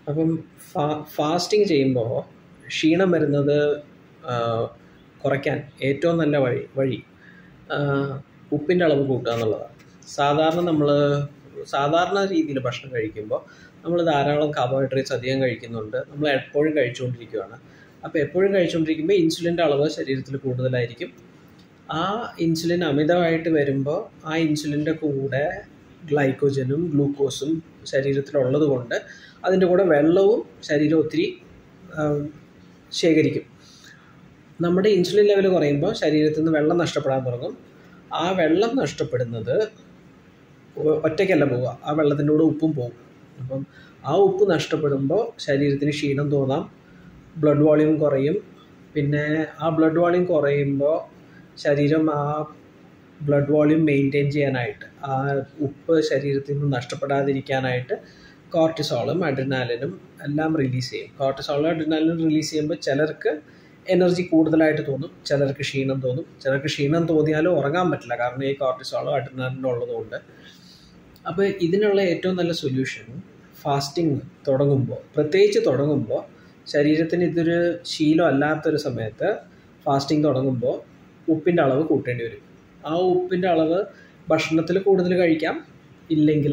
അപ്പം ഫാ ഫാസ്റ്റിംഗ് ചെയ്യുമ്പോൾ ക്ഷീണം വരുന്നത് ആ, കുറയ്ക്കാൻ ഏറ്റവും നല്ല വഴി വഴി ഉപ്പിൻ്റെ അളവ് കൂട്ടുക എന്നുള്ളതാണ് സാധാരണ നമ്മൾ സാധാരണ രീതിയിൽ ഭക്ഷണം കഴിക്കുമ്പോൾ നമ്മൾ ധാരാളം കാർബോഹൈഡ്രേറ്റ്സ് അധികം കഴിക്കുന്നുണ്ട് നമ്മൾ എപ്പോഴും കഴിച്ചുകൊണ്ടിരിക്കുകയാണ് അപ്പോൾ എപ്പോഴും കഴിച്ചുകൊണ്ടിരിക്കുമ്പോൾ ഇൻസുലിൻ്റെ അളവ് ശരീരത്തിൽ കൂടുതലായിരിക്കും ആ ഇൻസുലിൻ അമിതമായിട്ട് വരുമ്പോൾ ആ ഇൻസുലിൻ്റെ കൂടെ ഗ്ലൈക്കോജനും ഗ്ലൂക്കോസും ശരീരത്തിലുള്ളത് കൊണ്ട് അതിൻ്റെ കൂടെ വെള്ളവും ശരീരം ഒത്തിരി ആം, ശേഖരിക്കും നമ്മുടെ ഇൻസുലിൻ ലെവൽ കുറയുമ്പോൾ ശരീരത്തിൽ നിന്ന് വെള്ളം നഷ്ടപ്പെടാൻ തുടങ്ങും ആ വെള്ളം നഷ്ടപ്പെടുന്നത് ഒ- ഒറ്റയ്ക്കല്ല പോവുക ആ വെള്ളത്തിൻ്റെ കൂടെ ഉപ്പും പോകും അപ്പം ആ ഉപ്പ് നഷ്ടപ്പെടുമ്പോൾ ശരീരത്തിന് ക്ഷീണം തോന്നാം ബ്ലഡ് വോളിയം കുറയും പിന്നെ ആ ബ്ലഡ് വോളിയം കുറയുമ്പോൾ ശരീരം ആ ബ്ലഡ് വോളിയം മെയിൻറ്റെയിൻ ചെയ്യാനായിട്ട് ആ ഉപ്പ് ശരീരത്തിൽ നിന്ന് നഷ്ടപ്പെടാതിരിക്കാനായിട്ട് കോർട്ടിസോളും അഡ്രിനാലിനും എല്ലാം റിലീസ് ചെയ്യും കോർട്ടിസോളും അഡ്രിനാലിനും റിലീസ് ചെയ്യുമ്പോൾ ചിലർക്ക് എനർജി കൂടുതലായിട്ട് തോന്നും ചിലർക്ക് ക്ഷീണം തോന്നും ചിലർക്ക് ക്ഷീണം തോന്നിയാലും ഉറങ്ങാൻ പറ്റില്ല കാരണം ഈ കോർട്ടിസോളും അഡ്രിനാലിനും ഉള്ളതുകൊണ്ട് അപ്പോൾ ഇതിനുള്ള ഏറ്റവും നല്ല സൊല്യൂഷൻ ഫാസ്റ്റിംഗ് തുടങ്ങുമ്പോൾ പ്രത്യേകിച്ച് തുടങ്ങുമ്പോൾ ശരീരത്തിന് ഇതൊരു ശീലം അല്ലാത്തൊരു സമയത്ത് ഫാസ്റ്റിംഗ് തുടങ്ങുമ്പോൾ ഉപ്പിൻ്റെ അളവ് കൂട്ടേണ്ടി വരും ആ ഉപ്പിൻ്റെ അളവ് ഭക്ഷണത്തിൽ കൂടുതൽ കഴിക്കാം ഇല്ലെങ്കിൽ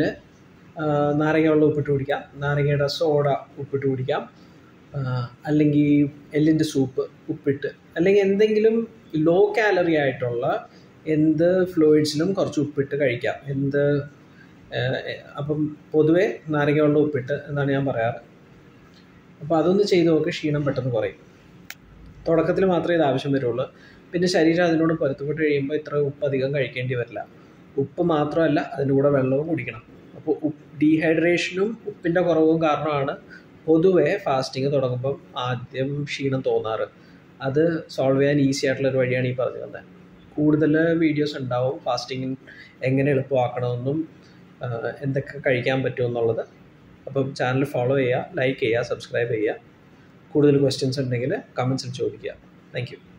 നാരങ്ങ വെള്ളം ഉപ്പിട്ട് കുടിക്കാം നാരങ്ങയുടെ സോഡ ഉപ്പിട്ട് കുടിക്കാം ആ, അല്ലെങ്കിൽ എല്ലിൻ്റെ സൂപ്പ് ഉപ്പിട്ട് അല്ലെങ്കിൽ എന്തെങ്കിലും ലോ കാലറി ആയിട്ടുള്ള എന്ത് ഫ്ലൂയിഡ്സിലും കുറച്ച് ഉപ്പിട്ട് കഴിക്കാം എന്ത് ആ, അപ്പം പൊതുവേ നാരങ്ങ വെള്ളം ഉപ്പിട്ട് എന്നാണ് ഞാൻ പറയാറ് അപ്പോൾ അതൊന്ന് ചെയ്ത് നോക്ക് ക്ഷീണം പെട്ടെന്ന് കുറയും തുടക്കത്തിൽ മാത്രമേ ഇത് ആവശ്യം വരുള്ളൂ പിന്നെ ശരീരം അതിനോട് പൊരുത്തപ്പെട്ട് കഴിയുമ്പോൾ ഇത്ര ഉപ്പ് അധികം കഴിക്കേണ്ടി വരില്ല ഉപ്പ് മാത്രമല്ല അതിൻ്റെ കൂടെ വെള്ളവും കുടിക്കണം അപ്പോൾ ഉപ്പ് ഡീഹൈഡ്രേഷനും ഉപ്പിൻ്റെ കുറവും കാരണമാണ് പൊതുവെ ഫാസ്റ്റിംഗ് തുടങ്ങുമ്പം ആദ്യം ക്ഷീണം തോന്നാറ് അത് സോൾവ് ചെയ്യാൻ ഈസി ആയിട്ടുള്ള ഒരു വഴിയാണ് ഈ പറഞ്ഞു തന്നത് കൂടുതൽ വീഡിയോസ് ഉണ്ടാവും ഫാസ്റ്റിംഗ് എങ്ങനെ എളുപ്പമാക്കണമെന്നും ആ, എന്തൊക്കെ കഴിക്കാൻ പറ്റുമെന്നുള്ളത് അപ്പം ചാനൽ ഫോളോ ചെയ്യുക ലൈക്ക് ചെയ്യുക സബ്സ്ക്രൈബ് ചെയ്യുക കൂടുതൽ ക്വസ്റ്റ്യൻസ് ഉണ്ടെങ്കിൽ കമൻസിൽ ചോദിക്കുക താങ്ക് യു